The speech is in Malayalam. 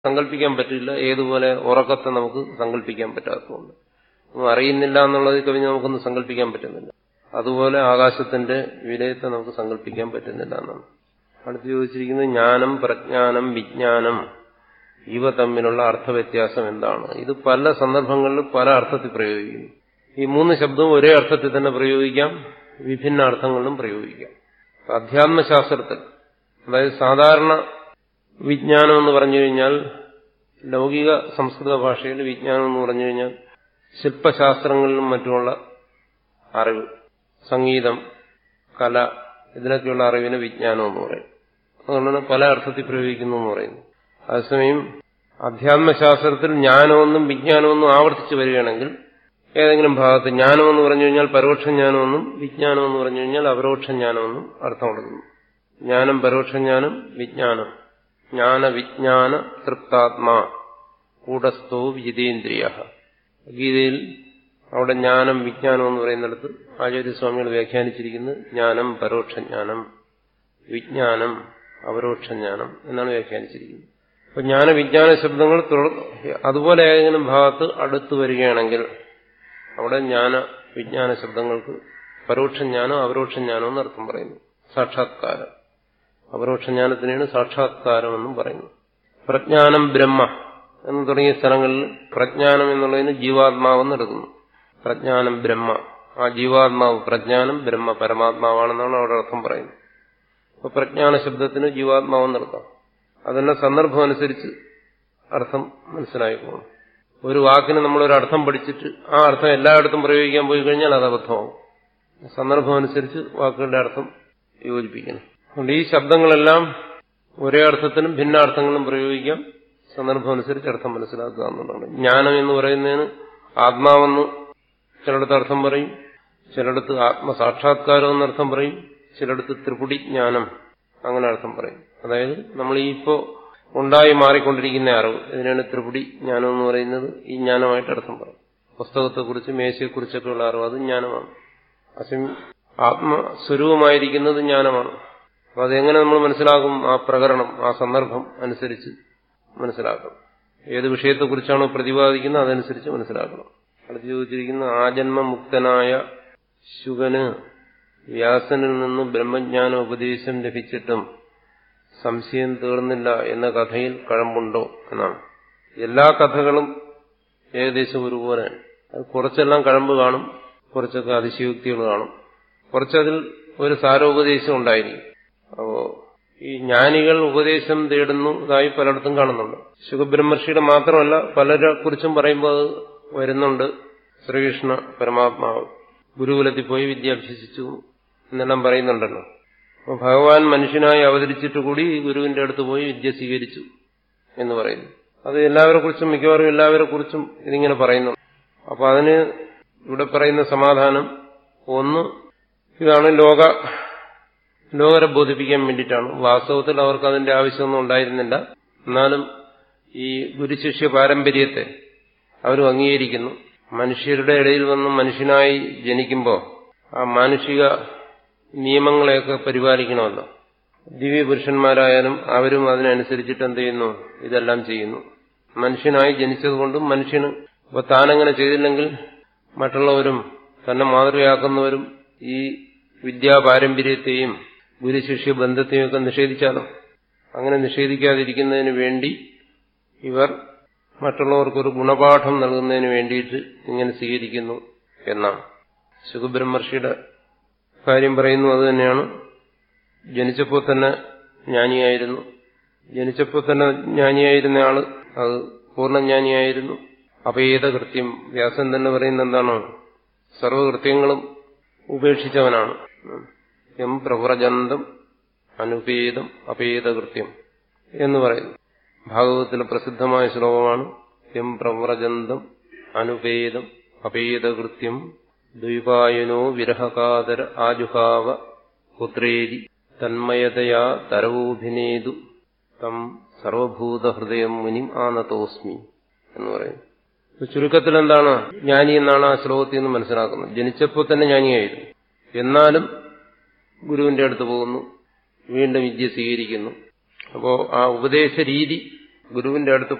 സങ്കല്പിക്കാൻ പറ്റില്ല ഏതുപോലെ ഉറക്കത്തെ നമുക്ക് സങ്കല്പിക്കാൻ പറ്റാത്തതുകൊണ്ട് ഒന്നും അറിയുന്നില്ല എന്നുള്ളതിൽ കവിഞ്ഞ് നമുക്കൊന്നും സങ്കല്പിക്കാൻ പറ്റുന്നില്ല അതുപോലെ ആകാശത്തിന്റെ വിലയത്തെ നമുക്ക് സങ്കല്പിക്കാൻ പറ്റുന്നില്ല എന്നാണ് അടുത്ത് ചോദിച്ചിരിക്കുന്നത് ജ്ഞാനം പ്രജ്ഞാനം വിജ്ഞാനം ഇവ തമ്മിലുള്ള അർത്ഥവ്യത്യാസം എന്താണ് ഇത് പല സന്ദർഭങ്ങളിലും പല അർത്ഥത്തിൽ പ്രയോഗിക്കുന്നു ഈ മൂന്ന് ശബ്ദവും ഒരേ അർത്ഥത്തിൽ തന്നെ പ്രയോഗിക്കാം വിഭിന്ന അർത്ഥങ്ങളിലും പ്രയോഗിക്കാം അധ്യാത്മശാസ്ത്രത്തിൽ അതായത് സാധാരണ വിജ്ഞാനം എന്ന് പറഞ്ഞു കഴിഞ്ഞാൽ ലൗകിക സംസ്കൃത ഭാഷയിൽ വിജ്ഞാനം എന്ന് പറഞ്ഞു കഴിഞ്ഞാൽ ശില്പശാസ്ത്രങ്ങളിലും മറ്റുമുള്ള അറിവ് സംഗീതം കല ഇതിനൊക്കെയുള്ള അറിവിന് വിജ്ഞാനം എന്ന് പറയും അതുകൊണ്ടാണ് പല അർത്ഥത്തിൽ പ്രയോഗിക്കുന്നു എന്ന് പറയുന്നു അതേസമയം അധ്യാത്മശാസ്ത്രത്തിൽ ജ്ഞാനമൊന്നും വിജ്ഞാനമൊന്നും ആവർത്തിച്ച് വരികയാണെങ്കിൽ ഏതെങ്കിലും ഭാഗത്ത് ജ്ഞാനമെന്ന് പറഞ്ഞു കഴിഞ്ഞാൽ പരോക്ഷ ജ്ഞാനമെന്നും വിജ്ഞാനം എന്ന് പറഞ്ഞു കഴിഞ്ഞാൽ അപരോക്ഷ ജ്ഞാനമെന്നും അർത്ഥം കൊടുക്കുന്നു ജ്ഞാനം പരോക്ഷ ജ്ഞാനം വിജ്ഞാനം ജ്ഞാന വിജ്ഞാന തൃപ്താത്മാ കൂടസ്ഥോ വിജിതേന്ദ്രിയ ഗീതയിൽ അവിടെ ജ്ഞാനം വിജ്ഞാനം എന്ന് പറയുന്നിടത്ത് ആചാര്യസ്വാമികൾ വ്യാഖ്യാനിച്ചിരിക്കുന്നത് ജ്ഞാനം പരോക്ഷ ജ്ഞാനം വിജ്ഞാനം അപരോക്ഷ ജ്ഞാനം എന്നാണ് വ്യാഖ്യാനിച്ചിരിക്കുന്നത് അപ്പൊ ജ്ഞാനവിജ്ഞാന ശബ്ദങ്ങൾ അതുപോലെ ഏതെങ്കിലും ഭാഗത്ത് അടുത്തു വരികയാണെങ്കിൽ അവിടെ ജ്ഞാന വിജ്ഞാന ശബ്ദങ്ങൾക്ക് പരോക്ഷ ജ്ഞാനം അപരോക്ഷ ജ്ഞാനം എന്ന് അർത്ഥം പറയുന്നു സാക്ഷാത്കാരം അപരോക്ഷ ജ്ഞാനത്തിനാണ് സാക്ഷാത്കാരം എന്നും പറയുന്നു പ്രജ്ഞാനം ബ്രഹ്മ എന്ന് തുടങ്ങിയ സ്ഥലങ്ങളിൽ പ്രജ്ഞാനം എന്നുള്ളതിന് ജീവാത്മാവെന്ന് എടുക്കുന്നു പ്രജ്ഞാനം ബ്രഹ്മ ആ ജീവാത്മാവ് പ്രജ്ഞാനം ബ്രഹ്മ പരമാത്മാവാണെന്നാണ് അവിടെ അർത്ഥം പറയുന്നത് അപ്പൊ പ്രജ്ഞാന ശബ്ദത്തിന് ജീവാത്മാവെന്ന് എടുക്കാം അതെല്ലാം സന്ദർഭം അനുസരിച്ച് അർത്ഥം മനസ്സിലായിക്കോണം ഒരു വാക്കിന് നമ്മളൊരു അർത്ഥം പഠിച്ചിട്ട് ആ അർത്ഥം എല്ലായിടത്തും പ്രയോഗിക്കാൻ പോയി കഴിഞ്ഞാൽ അത് അബദ്ധമാവും സന്ദർഭം അനുസരിച്ച് വാക്കുകളുടെ അർത്ഥം യോജിപ്പിക്കണം അതുകൊണ്ട് ഈ ശബ്ദങ്ങളെല്ലാം ഒരേ അർത്ഥത്തിനും ഭിന്നാർത്ഥങ്ങളും പ്രയോഗിക്കാം സന്ദർഭം അനുസരിച്ച് അർത്ഥം മനസ്സിലാക്കുക എന്നുള്ളതാണ് ജ്ഞാനം എന്ന് പറയുന്നതിന് ആത്മാവെന്ന് ചിലയിടത്ത് അർത്ഥം പറയും ചിലയിടത്ത് ആത്മസാക്ഷാത്കാരം എന്നർത്ഥം പറയും ചിലയിടത്ത് ത്രിപുടി ജ്ഞാനം അങ്ങനെ അർത്ഥം പറയും അതായത് നമ്മൾ ഈ ഇപ്പോ ഉണ്ടായി മാറിക്കൊണ്ടിരിക്കുന്ന അറിവ് ഇതിനാണ് ത്രിപുടി ജ്ഞാനം എന്ന് പറയുന്നത് ഈ ജ്ഞാനമായിട്ട് അർത്ഥം പറയും പുസ്തകത്തെക്കുറിച്ച് മേശയെക്കുറിച്ചൊക്കെയുള്ള അറിവ് അത് ജ്ഞാനമാണ് അസം ആത്മസ്വരൂപമായിരിക്കുന്നത് ജ്ഞാനമാണ് അപ്പൊ അതെങ്ങനെ നമ്മൾ മനസ്സിലാക്കും ആ പ്രകരണം ആ സന്ദർഭം അനുസരിച്ച് മനസ്സിലാക്കണം ഏത് വിഷയത്തെക്കുറിച്ചാണോ പ്രതിപാദിക്കുന്നത് അതനുസരിച്ച് മനസ്സിലാക്കണം അടുത്ത് ചോദിച്ചിരിക്കുന്ന ആജന്മമുക്തനായ ശുഗന് വ്യാസനിൽ നിന്ന് ബ്രഹ്മജ്ഞാന ഉപദേശം ലഭിച്ചിട്ടും സംശയം തീർന്നില്ല എന്ന കഥയിൽ കഴമ്പുണ്ടോ എന്നാണ് എല്ലാ കഥകളും ഏകദേശം ഒരുപോലെ അത് കുറച്ചെല്ലാം കഴമ്പ് കാണും കുറച്ചൊക്കെ അതിശയോക്തികൾ കാണും കുറച്ചതിൽ ഒരു സാരോപദേശം ഉണ്ടായിരിക്കും അപ്പോ ഈ ജ്ഞാനികൾ ഉപദേശം തേടുന്നു ഇതായി പലയിടത്തും കാണുന്നുണ്ട് ശുഖബ്രഹ്മർഷിയുടെ മാത്രമല്ല പലരെ കുറിച്ചും പറയുമ്പോൾ അത് വരുന്നുണ്ട് ശ്രീകൃഷ്ണ പരമാത്മാവ് ഗുരുകുലത്തിൽ പോയി വിദ്യ അഭ്യസിച്ചു എന്നെല്ലാം പറയുന്നുണ്ടല്ലോ അപ്പോൾ ഭഗവാൻ മനുഷ്യനായി അവതരിച്ചിട്ട് കൂടി ഗുരുവിന്റെ അടുത്ത് പോയി വിദ്യ സ്വീകരിച്ചു എന്ന് പറയുന്നു അത് എല്ലാവരെ കുറിച്ചും മിക്കവാറും എല്ലാവരെ കുറിച്ചും ഇതിങ്ങനെ പറയുന്നു അപ്പൊ അതിന് ഇവിടെ പറയുന്ന സമാധാനം ഒന്ന് ഇതാണ് ലോക ലോകരെ ബോധിപ്പിക്കാൻ വേണ്ടിയിട്ടാണ് വാസ്തവത്തിൽ അവർക്ക് അതിന്റെ ആവശ്യമൊന്നും ഉണ്ടായിരുന്നില്ല എന്നാലും ഈ ഗുരുശിഷ്യ പാരമ്പര്യത്തെ അവരും അംഗീകരിക്കുന്നു മനുഷ്യരുടെ ഇടയിൽ വന്ന് മനുഷ്യനായി ജനിക്കുമ്പോൾ ആ മാനുഷിക നിയമങ്ങളെയൊക്കെ പരിപാലിക്കണമല്ലോ ദിവ്യപുരുഷന്മാരായാലും അവരും അതിനനുസരിച്ചിട്ട് എന്ത് ചെയ്യുന്നു ഇതെല്ലാം ചെയ്യുന്നു മനുഷ്യനായി ജനിച്ചതുകൊണ്ടും മനുഷ്യന് ഇപ്പൊ താനങ്ങനെ ചെയ്തില്ലെങ്കിൽ മറ്റുള്ളവരും തന്നെ മാതൃകയാക്കുന്നവരും ഈ വിദ്യാപാരമ്പര്യത്തെയും ഗുരുശിഷ്യ ബന്ധത്തെയും ഒക്കെ നിഷേധിച്ചാലോ അങ്ങനെ നിഷേധിക്കാതിരിക്കുന്നതിന് വേണ്ടി ഇവർ മറ്റുള്ളവർക്കൊരു ഗുണപാഠം നൽകുന്നതിന് വേണ്ടിയിട്ട് ഇങ്ങനെ സ്വീകരിക്കുന്നു എന്നാണ് സുഖബ്രഹ്മർഷിയുടെ കാര്യം പറയുന്നു അത് തന്നെയാണ് ജനിച്ചപ്പോൾ തന്നെ ജ്ഞാനിയായിരുന്നു ജനിച്ചപ്പോൾ തന്നെ ജ്ഞാനിയായിരുന്ന ആള് അത് പൂർണ്ണജ്ഞാനിയായിരുന്നു അപേത കൃത്യം വ്യാസൻ തന്നെ പറയുന്ന എന്താണ് സർവകൃത്യങ്ങളും ഉപേക്ഷിച്ചവനാണ് എം പ്രവ്രജന്തം അനുപേതം അപേതകൃത്യം എന്ന് പറയുന്നു ഭാഗവതത്തിലെ പ്രസിദ്ധമായ ശ്ലോകമാണ് എം പ്രവ്രജന്തം അനുപേതം അപേതകൃത്യം ദ്വൈപായനോ വിരഹകാതര ആജുഹാവ പുത്രേരി തന്മയതയാ തരവോഭിനേതു തം സർവഭൂതഹൃദയം മുനിം ആനതോസ്മി എന്ന് പറയുന്നു ചുരുക്കത്തിൽ എന്താണ് ജ്ഞാനി എന്നാണ് ആ ശ്ലോകത്തിൽ നിന്ന് മനസ്സിലാക്കുന്നത് ജനിച്ചപ്പോൾ തന്നെ ജ്ഞാനിയായിരുന്നു എന്നാലും ഗുരുവിന്റെ അടുത്ത് പോകുന്നു വീണ്ടും വിദ്യ സ്വീകരിക്കുന്നു അപ്പോ ആ ഉപദേശ രീതി ഗുരുവിന്റെ അടുത്ത്